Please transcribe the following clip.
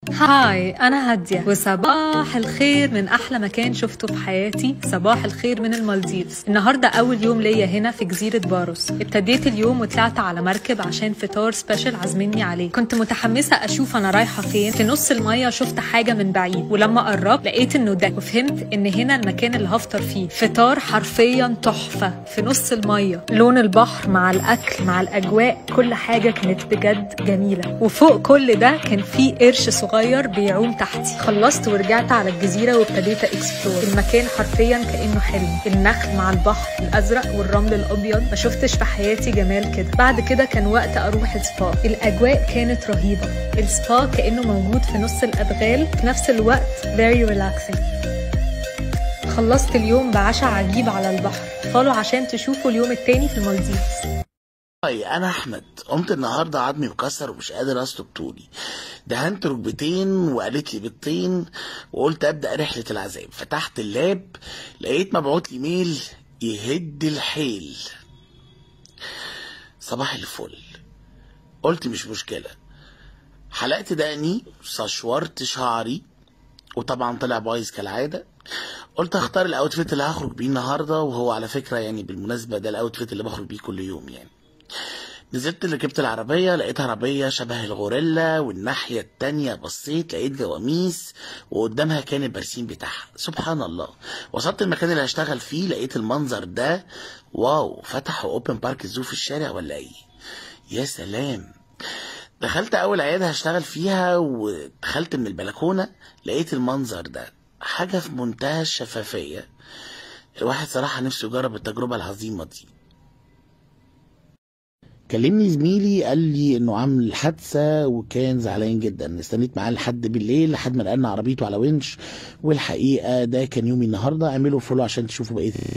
هاي أنا هادية وصباح الخير من أحلى مكان شفته في حياتي صباح الخير من المالديفز النهاردة أول يوم ليا هنا في جزيرة باروس ابتديت اليوم وطلعت على مركب عشان فطار سبيشال عازميني عليه كنت متحمسة أشوف أنا رايحة فين في نص المية شفت حاجة من بعيد ولما قربت لقيت إنه ده وفهمت إن هنا المكان اللي هفطر فيه فطار حرفيا تحفة في نص المية لون البحر مع الأكل مع الأجواء كل حاجة كانت بجد جميلة وفوق كل ده كان في قرش صغير بيعوم تحتي خلصت ورجعت على الجزيرة وابتديت اكسبلور المكان حرفيا كأنه حلم النخل مع البحر الأزرق والرمل الأبيض ما شفتش في حياتي جمال كده بعد كده كان وقت أروح السبا الأجواء كانت رهيبة السبا كأنه موجود في نص الأدغال في نفس الوقت very relaxing خلصت اليوم بعشاء عجيب على البحر فولو عشان تشوفوا اليوم التاني في المالديفز هاي انا احمد قمت النهارده عظمي مكسر ومش قادر اسلك طولي دهنت ركبتين وقالت لي بيضتين وقلت ابدا رحله العذاب فتحت اللاب لقيت مبعوت لي ميل يهد الحيل صباح الفل قلت مش مشكله حلقت دقني سشورت شعري وطبعا طلع بايظ كالعاده قلت اختار الاوتفيت اللي هخرج بيه النهارده وهو على فكره يعني بالمناسبه ده الاوتفيت اللي بخرج بيه كل يوم يعني نزلت ركبت العربية لقيت عربية شبه الغوريلا والناحية التانية بصيت لقيت جواميس وقدامها كان البرسيم بتاعها سبحان الله وصلت المكان اللي هشتغل فيه لقيت المنظر ده واو فتحوا اوبن بارك الزو في الشارع ولا ايه يا سلام دخلت اول عيادة هشتغل فيها ودخلت من البلكونة لقيت المنظر ده حاجة في منتهى الشفافية الواحد صراحة نفسه يجرب التجربة العظيمة دي كلمني زميلي قال لي انه عامل حادثه وكان زعلان جدا استنيت معاه لحد بالليل لحد ما نقلنا عربيته على ونش والحقيقه ده كان يومي النهارده اعملوا فولو عشان تشوفوا بقيه